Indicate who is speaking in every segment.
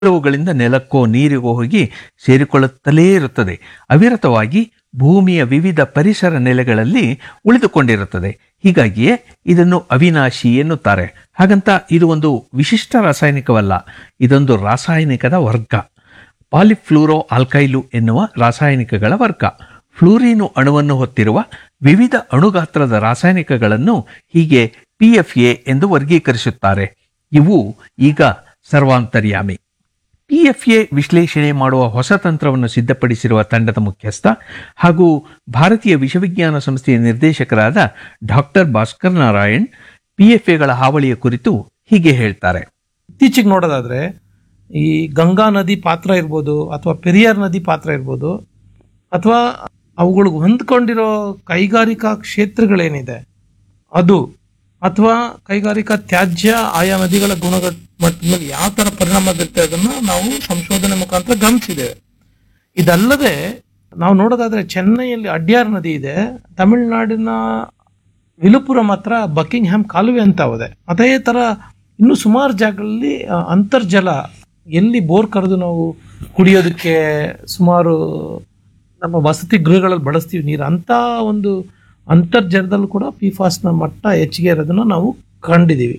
Speaker 1: ಅವುಗಳಿಂದ ನೆಲಕ್ಕೋ ನೀರಿಗೋ ಹೋಗಿ ಸೇರಿಕೊಳ್ಳುತ್ತಲೇ ಇರುತ್ತದೆ ಅವಿರತವಾಗಿ ಭೂಮಿಯ ವಿವಿಧ ಪರಿಸರ ನೆಲೆಗಳಲ್ಲಿ ಉಳಿದುಕೊಂಡಿರುತ್ತದೆ ಹೀಗಾಗಿಯೇ ಇದನ್ನು ಅವಿನಾಶಿ ಎನ್ನುತ್ತಾರೆ ಹಾಗಂತ ಇದು ಒಂದು ವಿಶಿಷ್ಟ ರಾಸಾಯನಿಕವಲ್ಲ ಇದೊಂದು ರಾಸಾಯನಿಕದ ವರ್ಗ ಪಾಲಿಫ್ಲೂರೋ ಆಲ್ಕೈಲು ಎನ್ನುವ ರಾಸಾಯನಿಕಗಳ ವರ್ಗ ಫ್ಲೂರಿನು ಅಣುವನ್ನು ಹೊತ್ತಿರುವ ವಿವಿಧ ಅಣುಗಾತ್ರದ ರಾಸಾಯನಿಕಗಳನ್ನು ಹೀಗೆ ಪಿಎಫ್ಎ ಎಂದು ವರ್ಗೀಕರಿಸುತ್ತಾರೆ ಇವು ಈಗ ಸರ್ವಾಂತರ್ಯಾಮಿ ಪಿಎಫ್ಎ ವಿಶ್ಲೇಷಣೆ ಮಾಡುವ ಹೊಸ ತಂತ್ರವನ್ನು ಸಿದ್ಧಪಡಿಸಿರುವ ತಂಡದ ಮುಖ್ಯಸ್ಥ ಹಾಗೂ ಭಾರತೀಯ ವಿಶ್ವವಿಜ್ಞಾನ ಸಂಸ್ಥೆಯ ನಿರ್ದೇಶಕರಾದ ಡಾಕ್ಟರ್ ಭಾಸ್ಕರ್ ನಾರಾಯಣ್ ಪಿಎಫ್ಎಗಳ ಹಾವಳಿಯ ಕುರಿತು ಹೀಗೆ ಹೇಳ್ತಾರೆ
Speaker 2: ಇತ್ತೀಚೆಗೆ ನೋಡೋದಾದ್ರೆ ಈ ಗಂಗಾ ನದಿ ಪಾತ್ರ ಇರ್ಬೋದು ಅಥವಾ ಪೆರಿಯಾರ್ ನದಿ ಪಾತ್ರ ಇರ್ಬೋದು ಅಥವಾ ಅವುಗಳಿಗೆ ಹೊಂದ್ಕೊಂಡಿರೋ ಕೈಗಾರಿಕಾ ಕ್ಷೇತ್ರಗಳೇನಿದೆ ಅದು ಅಥವಾ ಕೈಗಾರಿಕಾ ತ್ಯಾಜ್ಯ ಆಯಾ ನದಿಗಳ ಗುಣಗಟ್ಟ ಮಟ್ಟದ ಮೇಲೆ ಯಾವ ತರ ಪರಿಣಾಮ ಬೀರುತ್ತೆ ಅದನ್ನ ನಾವು ಸಂಶೋಧನೆ ಮುಖಾಂತರ ಗಮನಿಸಿದ್ದೇವೆ ಇದಲ್ಲದೆ ನಾವು ನೋಡೋದಾದ್ರೆ ಚೆನ್ನೈಯಲ್ಲಿ ಅಡ್ಯಾರ್ ನದಿ ಇದೆ ತಮಿಳುನಾಡಿನ ವಿಲುಪುರಂ ಹತ್ರ ಬಕಿಂಗ್ಹ್ಯಾಮ್ ಕಾಲುವೆ ಅಂತ ಇದೆ ಅದೇ ತರ ಇನ್ನು ಸುಮಾರು ಜಾಗಗಳಲ್ಲಿ ಆ, ಅಂತರ್ಜಲ ಎಲ್ಲಿ ಬೋರ್ ಕರೆದು ನಾವು ಕುಡಿಯೋದಕ್ಕೆ ಸುಮಾರು ನಮ್ಮ ವಸತಿ ಗೃಹಗಳಲ್ಲಿ ಬಳಸ್ತೀವಿ ನೀರು ಅಂತ ಒಂದು ಅಂತರ್ಜಲದಲ್ಲೂ ಕೂಡ ನ ಮಟ್ಟ ಹೆಚ್ಚಿಗೆ ಇರೋದನ್ನ ನಾವು ಕಂಡಿದ್ದೀವಿ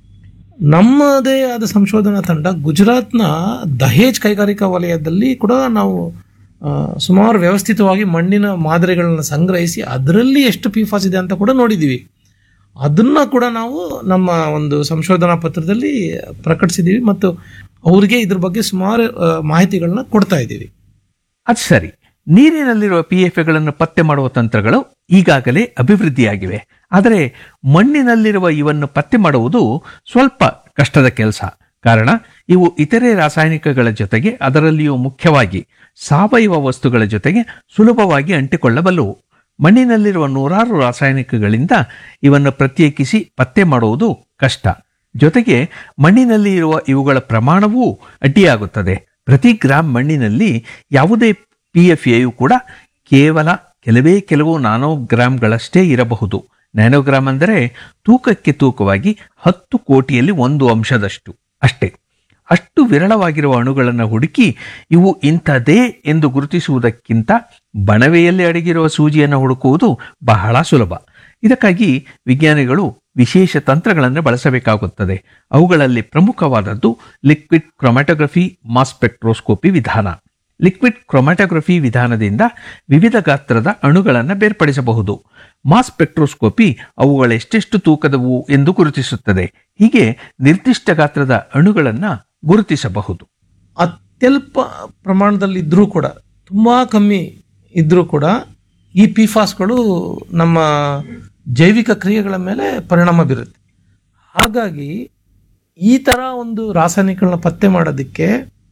Speaker 2: ನಮ್ಮದೇ ಆದ ಸಂಶೋಧನಾ ತಂಡ ಗುಜರಾತ್ನ ದಹೇಜ್ ಕೈಗಾರಿಕಾ ವಲಯದಲ್ಲಿ ಕೂಡ ನಾವು ಆ, ಸುಮಾರು ವ್ಯವಸ್ಥಿತವಾಗಿ ಮಣ್ಣಿನ ಮಾದರಿಗಳನ್ನ ಸಂಗ್ರಹಿಸಿ ಅದರಲ್ಲಿ ಎಷ್ಟು ಪಿಫಾಸ್ ಇದೆ ಅಂತ ಕೂಡ ನೋಡಿದ್ದೀವಿ ಅದನ್ನ ಕೂಡ ನಾವು ನಮ್ಮ ಒಂದು ಸಂಶೋಧನಾ ಪತ್ರದಲ್ಲಿ ಪ್ರಕಟಿಸಿದ್ದೀವಿ ಮತ್ತು ಅವ್ರಿಗೆ ಇದ್ರ ಬಗ್ಗೆ ಸುಮಾರು ಆ, ಮಾಹಿತಿಗಳನ್ನ ಕೊಡ್ತಾ ಇದ್ದೀವಿ
Speaker 1: ಅದು ಸರಿ ನೀರಿನಲ್ಲಿರುವ ಪಿಎಫ್ಎಗಳನ್ನು ಪತ್ತೆ ಮಾಡುವ ತಂತ್ರಗಳು ಈಗಾಗಲೇ ಅಭಿವೃದ್ಧಿಯಾಗಿವೆ ಆದರೆ ಮಣ್ಣಿನಲ್ಲಿರುವ ಇವನ್ನು ಪತ್ತೆ ಮಾಡುವುದು ಸ್ವಲ್ಪ ಕಷ್ಟದ ಕೆಲಸ ಕಾರಣ ಇವು ಇತರೆ ರಾಸಾಯನಿಕಗಳ ಜೊತೆಗೆ ಅದರಲ್ಲಿಯೂ ಮುಖ್ಯವಾಗಿ ಸಾವಯವ ವಸ್ತುಗಳ ಜೊತೆಗೆ ಸುಲಭವಾಗಿ ಅಂಟಿಕೊಳ್ಳಬಲ್ಲವು ಮಣ್ಣಿನಲ್ಲಿರುವ ನೂರಾರು ರಾಸಾಯನಿಕಗಳಿಂದ ಇವನ್ನು ಪ್ರತ್ಯೇಕಿಸಿ ಪತ್ತೆ ಮಾಡುವುದು ಕಷ್ಟ ಜೊತೆಗೆ ಮಣ್ಣಿನಲ್ಲಿ ಇರುವ ಇವುಗಳ ಪ್ರಮಾಣವೂ ಅಡ್ಡಿಯಾಗುತ್ತದೆ ಪ್ರತಿ ಗ್ರಾಂ ಮಣ್ಣಿನಲ್ಲಿ ಯಾವುದೇ ಪಿಎಫ್ಎಯು ಕೂಡ ಕೇವಲ ಕೆಲವೇ ಕೆಲವು ನ್ಯಾನೋಗ್ರಾಂಗಳಷ್ಟೇ ಇರಬಹುದು ನ್ಯಾನೋಗ್ರಾಮ್ ಅಂದರೆ ತೂಕಕ್ಕೆ ತೂಕವಾಗಿ ಹತ್ತು ಕೋಟಿಯಲ್ಲಿ ಒಂದು ಅಂಶದಷ್ಟು ಅಷ್ಟೇ ಅಷ್ಟು ವಿರಳವಾಗಿರುವ ಅಣುಗಳನ್ನು ಹುಡುಕಿ ಇವು ಇಂಥದೇ ಎಂದು ಗುರುತಿಸುವುದಕ್ಕಿಂತ ಬಣವೆಯಲ್ಲಿ ಅಡಗಿರುವ ಸೂಜಿಯನ್ನು ಹುಡುಕುವುದು ಬಹಳ ಸುಲಭ ಇದಕ್ಕಾಗಿ ವಿಜ್ಞಾನಿಗಳು ವಿಶೇಷ ತಂತ್ರಗಳನ್ನು ಬಳಸಬೇಕಾಗುತ್ತದೆ ಅವುಗಳಲ್ಲಿ ಪ್ರಮುಖವಾದದ್ದು ಲಿಕ್ವಿಡ್ ಕ್ರೊಮ್ಯಾಟೋಗ್ರಫಿ ಮಾಸ್ ಸ್ಪೆಕ್ಟ್ರೋಸ್ಕೋಪಿ ವಿಧಾನ ಲಿಕ್ವಿಡ್ ಕ್ರೊಮ್ಯಾಟೋಗ್ರಫಿ ವಿಧಾನದಿಂದ ವಿವಿಧ ಗಾತ್ರದ ಅಣುಗಳನ್ನು ಬೇರ್ಪಡಿಸಬಹುದು ಮಾಸ್ ಸ್ಪೆಕ್ಟ್ರೋಸ್ಕೋಪಿ ಅವುಗಳೆಷ್ಟೆಷ್ಟು ತೂಕದವು ಎಂದು ಗುರುತಿಸುತ್ತದೆ ಹೀಗೆ ನಿರ್ದಿಷ್ಟ ಗಾತ್ರದ ಅಣುಗಳನ್ನು ಗುರುತಿಸಬಹುದು
Speaker 2: ಅತ್ಯಲ್ಪ ಪ್ರಮಾಣದಲ್ಲಿ ಇದ್ರೂ ಕೂಡ ತುಂಬಾ ಕಮ್ಮಿ ಇದ್ರೂ ಕೂಡ ಈ ಪಿಫಾಸ್ಗಳು ನಮ್ಮ ಜೈವಿಕ ಕ್ರಿಯೆಗಳ ಮೇಲೆ ಪರಿಣಾಮ ಬೀರುತ್ತೆ ಹಾಗಾಗಿ ಈ ತರ ಒಂದು ರಾಸಾಯನಿಕಗಳನ್ನ ಪತ್ತೆ ಮಾಡೋದಕ್ಕೆ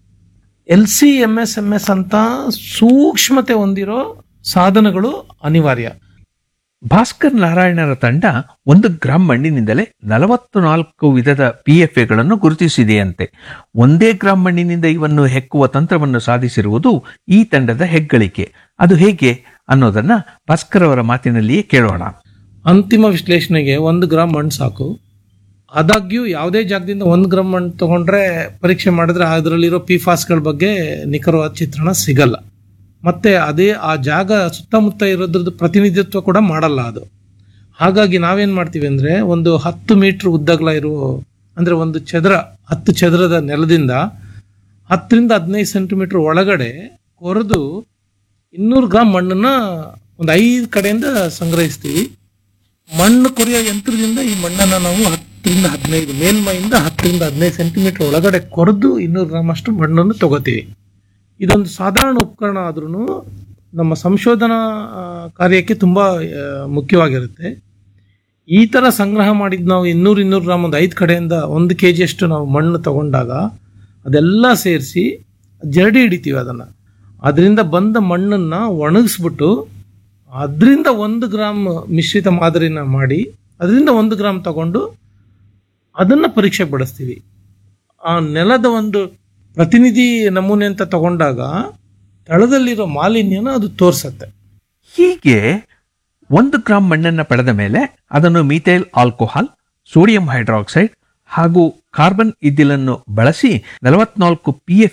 Speaker 2: L C M S M S ಅಂತ ಸೂಕ್ಷ್ಮತೆ ಹೊಂದಿರೋ ಸಾಧನಗಳು ಅನಿವಾರ್ಯ
Speaker 1: ಭಾಸ್ಕರ್ ನಾರಾಯಣರ ತಂಡ ಒಂದು ಗ್ರಾಂ ಮಣ್ಣಿನಿಂದಲೇ ನಲವತ್ತು ನಾಲ್ಕು ವಿಧದ ಪಿಎಫ್ಎಗಳನ್ನು ಗುರುತಿಸಿದೆಯಂತೆ ಒಂದೇ ಗ್ರಾಂ ಮಣ್ಣಿನಿಂದ ಇವನ್ನು ಹೆಕ್ಕುವ ತಂತ್ರವನ್ನು ಸಾಧಿಸಿರುವುದು ಈ ತಂಡದ ಹೆಗ್ಗಳಿಕೆ ಅದು ಹೇಗೆ ಅನ್ನೋದನ್ನ ಭಾಸ್ಕರ್ ಅವರ ಮಾತಿನಲ್ಲಿಯೇ ಕೇಳೋಣ
Speaker 2: ಅಂತಿಮ ವಿಶ್ಲೇಷಣೆಗೆ ಒಂದು ಗ್ರಾಮ್ ಮಣ್ಣು ಸಾಕು ಆದಾಗ್ಯೂ ಯಾವುದೇ ಜಾಗದಿಂದ ಒಂದು ಗ್ರಾಮ್ ಮಣ್ಣು ತಗೊಂಡ್ರೆ ಪರೀಕ್ಷೆ ಮಾಡಿದ್ರೆ ಅದರಲ್ಲಿರೋ ಪಿಫಾಸ್ಗಳ ಬಗ್ಗೆ ನಿಖರವಾದ ಚಿತ್ರಣ ಸಿಗಲ್ಲ ಮತ್ತೆ ಅದೇ ಆ ಜಾಗ ಸುತ್ತಮುತ್ತ ಇರೋದ್ರದ್ದು ಪ್ರತಿನಿಧಿತ್ವ ಕೂಡ ಮಾಡಲ್ಲ ಅದು ಹಾಗಾಗಿ ನಾವೇನ್ ಮಾಡ್ತೀವಿ ಅಂದ್ರೆ ಒಂದು ಹತ್ತು ಮೀಟರ್ ಉದ್ದಗಲ ಇರುವ ಅಂದ್ರೆ ಒಂದು ಚದರ ಹತ್ತು ಚದರದ ನೆಲದಿಂದ ಹತ್ತರಿಂದ ಹದಿನೈದು ಸೆಂಟಿಮೀಟರ್ ಒಳಗಡೆ ಕೊರೆದು ಇನ್ನೂರು ಗ್ರಾಮ್ ಮಣ್ಣನ್ನ ಒಂದು ಐದು ಕಡೆಯಿಂದ ಸಂಗ್ರಹಿಸ್ತೀವಿ ಮಣ್ಣು ಕೊರೆಯೋ ಯಂತ್ರದಿಂದ ಈ ಮಣ್ಣನ್ನು ನಾವು ಹತ್ತರಿಂದ ಹದಿನೈದು ಮೇಲ್ಮೈಯಿಂದ ಹತ್ತರಿಂದ ಹದಿನೈದು ಸೆಂಟಿಮೀಟರ್ ಒಳಗಡೆ ಕೊರೆದು ಇನ್ನೂರು ಗ್ರಾಮ್ ಅಷ್ಟು ಮಣ್ಣನ್ನು ತಗೋತೀವಿ ಇದೊಂದು ಸಾಧಾರಣ ಉಪಕರಣ ಆದ್ರೂ ನಮ್ಮ ಸಂಶೋಧನಾ ಆ, ಕಾರ್ಯಕ್ಕೆ ತುಂಬ ಮುಖ್ಯವಾಗಿರುತ್ತೆ ಈ ಥರ ಸಂಗ್ರಹ ಮಾಡಿದ ನಾವು ಇನ್ನೂರು ಇನ್ನೂರು ಗ್ರಾಮ್ ಒಂದು ಐದು ಕಡೆಯಿಂದ ಒಂದು ಕೆ ಜಿಯಷ್ಟು ನಾವು ಮಣ್ಣು ತಗೊಂಡಾಗ ಅದೆಲ್ಲ ಸೇರಿಸಿ ಜರಡಿ ಹಿಡಿತೀವಿ ಅದನ್ನು ಅದರಿಂದ ಬಂದ ಮಣ್ಣನ್ನು ಒಣಗಿಸ್ಬಿಟ್ಟು ಅದರಿಂದ ಒಂದು ಗ್ರಾಮ್ ಮಿಶ್ರಿತ ಮಾದರಿನ ಮಾಡಿ ಅದರಿಂದ ಒಂದು ಗ್ರಾಮ್ ತಗೊಂಡು ಅದನ್ನು ಪರೀಕ್ಷೆ ಪಡಿಸ್ತೀವಿ ಆ ನೆಲದ ಒಂದು ಪ್ರತಿನಿಧಿ ನಮೂನೆ ಅಂತ ತಗೊಂಡಾಗ ತಳದಲ್ಲಿರೋ ಮಾಲಿನ್ಯನ ಅದು ತೋರಿಸತ್ತೆ
Speaker 1: ಹೀಗೆ ಒಂದು ಗ್ರಾಂ ಮಣ್ಣನ್ನು ಪಡೆದ ಮೇಲೆ ಅದನ್ನು ಮೀಥೈಲ್ ಆಲ್ಕೋಹಾಲ್ ಸೋಡಿಯಂ ಹೈಡ್ರಾಕ್ಸೈಡ್ ಹಾಗೂ ಕಾರ್ಬನ್ ಇದ್ದಿಲನ್ನು ಬಳಸಿ ನಲವತ್ನಾಲ್ಕು ಪಿ